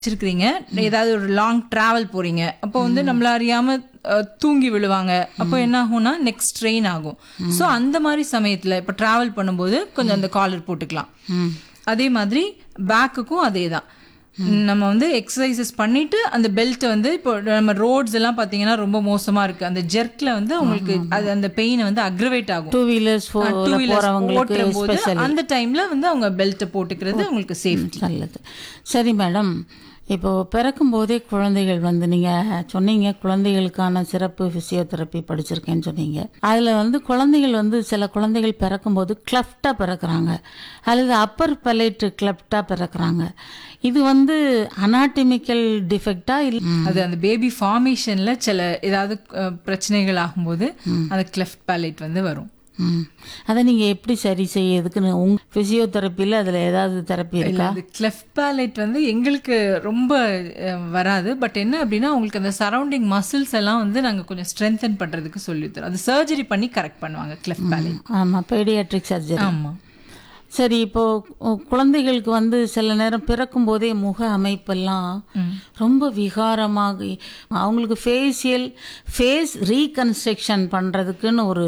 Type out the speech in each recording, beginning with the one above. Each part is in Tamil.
வச்சிருக்கிறீங்க ஏதாவது ஒரு லாங் டிராவல் போறீங்க அப்போ வந்து நம்மள அறியாம அஹ், தூங்கி விழுவாங்க அப்போ என்ன ஆகும்னா நெக்ஸ்ட் ட்ரெயின் ஆகும் ஸோ அந்த மாதிரி சமயத்துல இப்போ டிராவல் பண்ணும்போது கொஞ்சம் அந்த காலர் போட்டுக்கலாம் அதே மாதிரி பேக்குக்கும் அதே தான் நம்ம வந்து எக்ஸசைசஸ் பண்ணிட்டு அந்த பெல்ட்டை வந்து இப்போ நம்ம ரோட்ஸ் எல்லாம் பார்த்தீங்கன்னா ரொம்ப மோசமா இருக்கு அந்த ஜெர்க்ல வந்து அவங்களுக்கு அது அந்த பெயின் வந்து அக்ரவேட் ஆகும் டூ வீலர்ஸ் டூ வீலர்ஸ் போறவங்களுக்கு ஓட்டும்போது ஸ்பெஷல் அந்த டைம்ல வந்து அவங்க பெல்ட்டை போட்டுக்கிறது அவங்களுக்கு சேஃப்டி நல்லது சரி மேடம் இப்போ பிறக்கும் போதே குழந்தைகள் வந்து நீங்க சொன்னீங்க குழந்தைகளுக்கான சிறப்பு பிசியோதெரப்பி படிச்சிருக்கேன்னு சொன்னீங்க அதுல வந்து குழந்தைகள் வந்து சில குழந்தைகள் பிறக்கும்போது கிளப்டா பிறக்குறாங்க அல்லது அப்பர் பலேட் கிளப்டா பிறக்குறாங்க இது வந்து அனாட்டமிக்கல் டிஃபெக்டா இல்லை அது அந்த பேபி ஃபார்மேஷன்ல சில ஏதாவது அஹ், பிரச்சனைகள் ஆகும்போது அந்த கிளெஃப்ட் பேலட் வந்து வரும் ம். அதை நீங்க எப்படி சரி செய்யறதுக்குன்னு உங்க பிசியோதெரப்பியில் அதுல ஏதாவது தெரப்பி இல்ல இருக்கா அது கிளெஃப்ட் பேலட் வந்து எங்களுக்கு ரொம்ப அஹ், வராது பட் என்ன அப்படின்னா அவங்களுக்கு அந்த சரௌண்டிங் மசில்ஸ் எல்லாம் வந்து நாங்க கொஞ்சம் ஸ்ட்ரென்தன் பண்றதுக்கு சொல்லி தரோம் அது சர்ஜரி பண்ணி கரெக்ட் பண்ணுவாங்க கிளெஃப்ட் பேலட் ஆமா பெடியாட்ரிக் சர்ஜரி ஆமா சரி இப்போ கு- குழந்தைகளுக்கு வந்து சில நேரம் பிறக்கும் போதே முக அமைப்பெல்லாம் ரொம்ப விகாரமாக அவங்களுக்கு ஃபேஷியல் ஃபேஸ் ரீகன்ஸ்ட்ரக்ஷன் பண்ணுறதுக்குன்னு ஒரு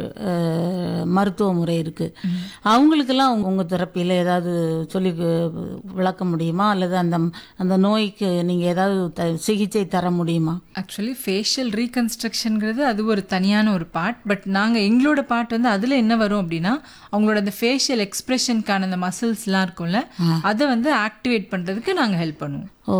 அஹ், மருத்துவ முறை இருக்குது அவங்களுக்கெல்லாம் உங்க- உங்க தெரப்பியில் ஏதாவது சொல்லி கு- விளக்க முடியுமா அல்லது அந்த அந்த நோய்க்கு நீங்கள் ஏதாவது த சிகிச்சை தர முடியுமா ஆக்சுவலி ஃபேஷியல் ரீகன்ஸ்ட்ரக்ஷன்ங்கிறது அது ஒரு தனியான ஒரு பார்ட் பட் நாங்கள் எங்களோட பார்ட் வந்து அதில் என்ன வரும் அப்படின்னா அவங்களோட அந்த ஃபேஷியல் எக்ஸ்பிரஷனுக்கான அந்த மசில்ஸ்லாம் இருக்கும்ல அதை வந்து ஆக்டிவேட் பண்ணுறதுக்கு நாங்கள் ஹெல்ப் பண்ணுவோம் ஓ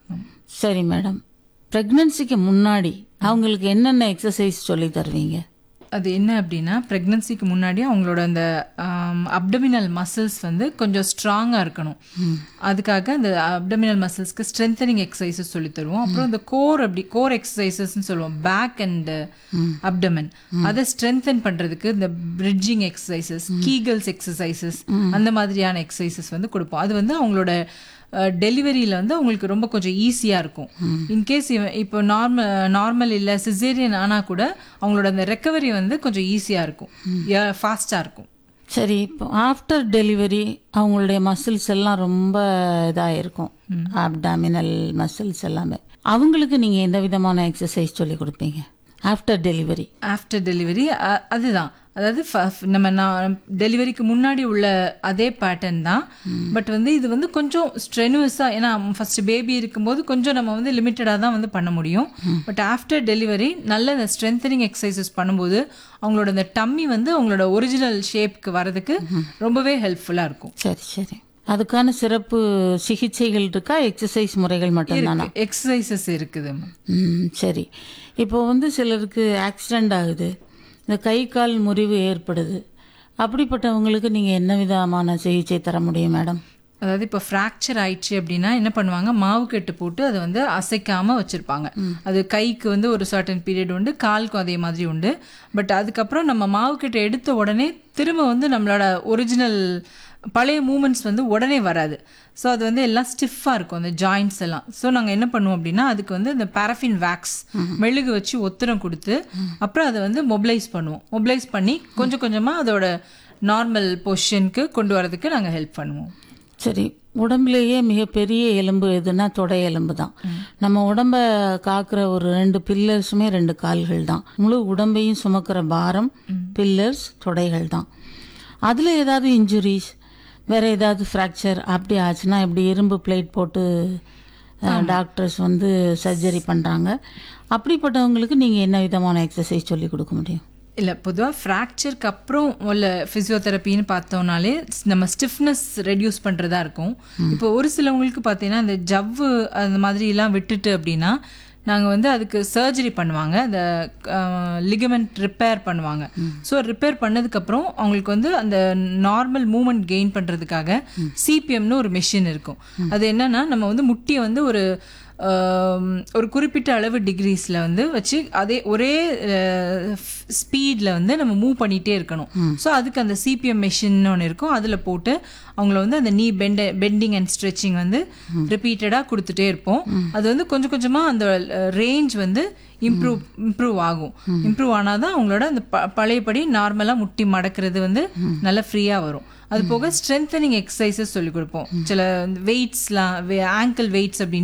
சரி மேடம் ப்ரெக்னன்சிக்கு முன்னாடி அவங்களுக்கு என்னென்ன எக்ஸசைஸ் சொல்லி தருவீங்க அது என்ன அப்படின்னா ப்ரெக்னன்சிக்கு முன்னாடி அவங்களோட அந்த அப்டமினல் மசில்ஸ் வந்து கொஞ்சம் ஸ்ட்ராங்காக இருக்கணும் அதுக்காக அந்த அப்டமினல் மசில்ஸ்க்கு ஸ்ட்ரென்தனிங் எக்ஸசைசஸ் சொல்லி தருவோம் அப்புறம் இந்த கோர் அப்படி கோர் எக்ஸசைசஸ்ன்னு சொல்லுவோம் பேக் அண்ட் அப்டமன் அதை ஸ்ட்ரென்தன் பண்ணுறதுக்கு இந்த பிரிட்ஜிங் எக்ஸசைசஸ் கீகல்ஸ் எக்ஸசைசஸ் அந்த மாதிரியான எக்ஸசைசஸ் வந்து கொடுப்போம் அது வந்து அவங்களோட டெலிவரியில் வந்து அவங்களுக்கு ரொம்ப கொஞ்சம் ஈஸியாக இருக்கும் இன்கேஸ் இப்போ நார்மல் நார்மல் இல்லை சிசேரியன் ஆனால் கூட அவங்களோட அந்த ரெக்கவரி வந்து கொஞ்சம் ஈஸியாக இருக்கும் ஃபாஸ்ட்டாக இருக்கும் சரி இப்போ ஆஃப்டர் டெலிவரி அவங்களுடைய மசில்ஸ் எல்லாம் ரொம்ப இதாக இருக்கும் அப்டாமினல் மசில்ஸ் எல்லாமே அவங்களுக்கு நீங்கள் எந்த விதமான எக்ஸசைஸ் சொல்லி கொடுப்பீங்க ஆஃப்டர் டெலிவரி ஆஃப்டர் டெலிவரி அதுதான் அதாவது ஃப- நம்ம நான் டெலிவரிக்கு முன்னாடி உள்ள அதே பேட்டர்ன் தான் பட் வந்து இது வந்து கொஞ்சம் ஸ்ட்ரெனுவஸாக ஏன்னா ஃபர்ஸ்ட் பேபி இருக்கும்போது கொஞ்சம் நம்ம வந்து லிமிட்டடாக தான் வந்து பண்ண முடியும் பட் ஆஃப்டர் டெலிவரி நல்ல இந்த ஸ்ட்ரென்தனிங் எக்ஸசைசஸ் பண்ணும்போது அவங்களோட இந்த டம்மி வந்து அவங்களோட ஒரிஜினல் ஷேப்க்கு வரதுக்கு ரொம்பவே ஹெல்ப்ஃபுல்லாக இருக்கும் சரி சரி அதுக்கான சிறப்பு சிகிச்சைகள் இருக்கா எக்ஸசைஸ் முறைகள் மட்டும்தானா எக்ஸசைசஸ் இருக்குது ம் சரி இப்போ வந்து சிலருக்கு ஆக்சிடெண்ட் ஆகுது இந்த கை கால் முறிவு ஏற்படுது அப்படிப்பட்டவங்களுக்கு நீங்கள் என்ன விதமான சிகிச்சை தர முடியும் மேடம் அதாவது இப்போ ஃப்ராக்சர் ஆயிடுச்சு அப்படின்னா என்ன பண்ணுவாங்க மாவு கட்டு போட்டு அதை வந்து அசைக்காம வச்சிருப்பாங்க அது கைக்கு வந்து ஒரு சர்டன் பீரியட் உண்டு காலுக்கும் அதே மாதிரி உண்டு பட் அதுக்கப்புறம் நம்ம மாவு கட்டு எடுத்த உடனே திரும்ப வந்து நம்மளோட ஒரிஜினல் பழைய மூமெண்ட்ஸ் வந்து உடனே வராது ஸோ அது வந்து எல்லாம் ஸ்டிஃபாக இருக்கும் அந்த ஜாயின்ஸ் எல்லாம் ஸோ நாங்கள் என்ன பண்ணுவோம் அப்படின்னா அதுக்கு வந்து இந்த பாரஃபின் வேக்ஸ் மெழுகு வச்சு ஒத்தரம் கொடுத்து அப்புறம் அதை வந்து மொபிலைஸ் பண்ணுவோம் மொபிலைஸ் பண்ணி கொஞ்சம் கொஞ்சமாக அதோட நார்மல் பொசிஷனுக்கு கொண்டு வரதுக்கு நாங்கள் ஹெல்ப் பண்ணுவோம் சரி உடம்புலேயே மிகப்பெரிய எலும்பு எதுனா தொடை எலும்பு தான் நம்ம உடம்ப காக்கிற ஒரு ரெண்டு பில்லர்ஸுமே ரெண்டு கால்கள் தான் முழு உடம்பையும் சுமக்கிற பாரம் பில்லர்ஸ் தொடைகள் தான் அதில் ஏதாவது இன்ஜுரிஸ் வேற ஏதாவது ஃப்ராக்சர் அப்படி ஆச்சுன்னா இப்படி இரும்பு பிளேட் போட்டு டாக்டர்ஸ் வந்து சர்ஜரி பண்ணுறாங்க அப்படிப்பட்டவங்களுக்கு நீங்கள் என்ன விதமான எக்ஸசைஸ் சொல்லி கொடுக்க முடியும் இல்லை பொதுவாக ஃப்ராக்சருக்கு அப்புறம் உள்ள ஃபிசியோதெரப்பின்னு பார்த்தோம்னாலே நம்ம ஸ்டிஃப்னஸ் ரெடியூஸ் பண்ணுறதா இருக்கும் இப்போ ஒரு சிலவங்களுக்கு பார்த்தீங்கன்னா இந்த ஜவ்வு அந்த மாதிரிலாம் விட்டுட்டு அப்படின்னா நாங்கள் வந்து அதுக்கு சர்ஜரி பண்ணுவாங்க அந்த லிகமெண்ட் ரிப்பேர் பண்ணுவாங்க ஸோ ரிப்பேர் பண்ணதுக்கப்புறம் அவங்களுக்கு வந்து அந்த நார்மல் மூமெண்ட் கெயின் பண்ணுறதுக்காக சிபிஎம்னு ஒரு மிஷின் இருக்கும் அது என்னன்னா நம்ம வந்து முட்டியை வந்து ஒரு ஆம், ஒரு குறிப்பிட்ட அளவு டிகிரிஸில் வந்து வச்சு அதே ஒரே ஸ்பீடில் வந்து நம்ம மூவ் பண்ணிகிட்டே இருக்கணும் ஸோ அதுக்கு அந்த சிபிஎம் மெஷின் ஒன்று இருக்கும் அதில் போட்டு அவங்கள வந்து அந்த நீ பெண்ட பெண்டிங் அண்ட் ஸ்ட்ரெச்சிங் வந்து ரிப்பீட்டடாக கொடுத்துட்டே இருப்போம் அது வந்து கொஞ்சம் கொஞ்சமாக அந்த ரேஞ்ச் வந்து இம்ப்ரூவ் இம்ப்ரூவ் ஆகும் இம்ப்ரூவ் ஆனால் தான் அவங்களோட அந்த ப- பழையபடி நார்மலாக முட்டி மடக்கிறது வந்து நல்லா ஃப்ரீயாக வரும் அது போக ஸ்ட்ரென்தனிங் எக்ஸசைசஸ் சொல்லி கொடுப்போம் சில வெயிட்ஸ்லாம் ஆங்கிள் வெயிட்ஸ் அப்படின்னு